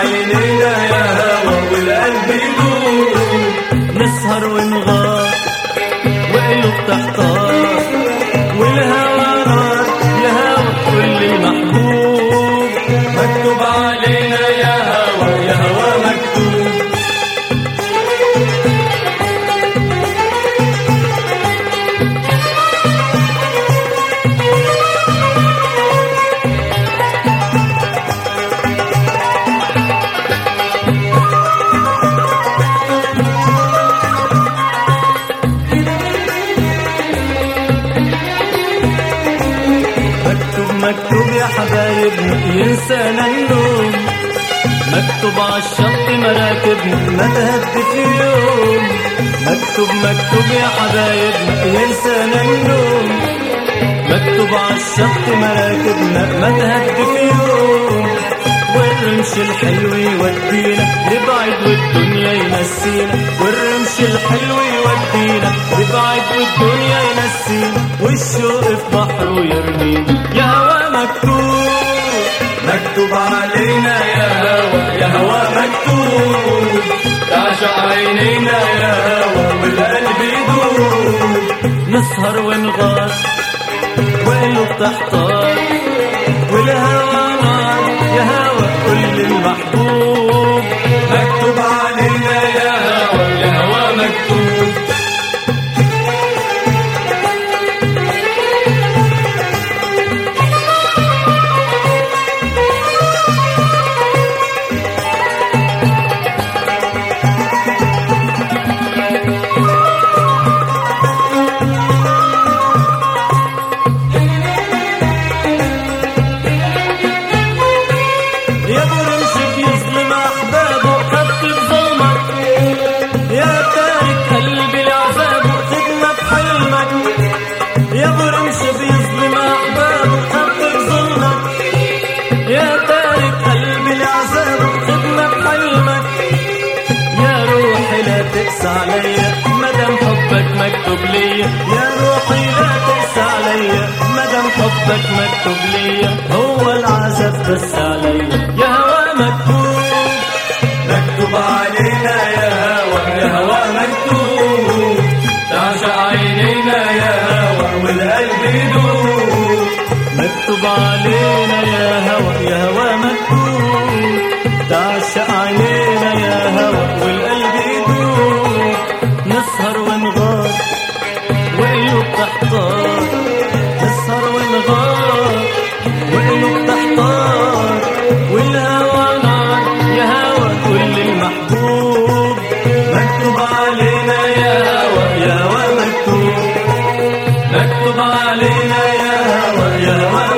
عينينا يا هوا والقلب يدوب نسهر ونغار وقلوب تحتار والهوى نار يا هوى كل المحبوب مكتوب علينا يا هوا يا هوا مكتوب مكتوب مكتوب يا حبايبنا ينسانا النوم مكتوب عالشط مراكبنا ما تهد في يوم مكتوب مكتوب يا حبايبنا ينسانا النوم مكتوب عالشط مراكبنا ما تهد في يوم والرمش الحلو يودينا لبعيد والدنيا ينسينا والرمش الحلو يودينا لبعيد والدنيا ينسينا والشوق في بحره يرمينا يا هوا مكتوب مكتوب علينا يا هوا يا هوا مكتوب تعشق عينينا يا هوا والقلب يدوب نسهر ونغار وقلوب تحتار والهوى نار يا هوى كل المحبوب مكتوب علينا يا هوا يا هوا مكتوب يا برمش بيظلم احبابه خدت بظلمك يا تارك قلبي لعذابه خدنا بحلمك يا برمش بيظلم احبابه خدت بظلمك يا تارك قلبي لعذابه خدنا بحلمك يا روحي لا تقسى عليا مدام حبك مكتوب ليا يا روحي لا تقسى عليا مدام حبك مكتوب ليا هو العذاب بس عليا يا هوا مكتوب مكتوب علينا يا هوا يا هوا مكتوب تعشق عينينا يا هوا والقلب يدوب مكتوب علينا يا هوا يا هوا مكتوب تعشق علينا يا هوا والقلب يدوب نسهر ونغار وقلوب تحتار نسهر ونغار وقلوب تحتار والهوى نار يا هوا كل المحبوب مكتوب علينا يا هوا يا هوا مكتوب مكتوب علينا يا هوا يا هوا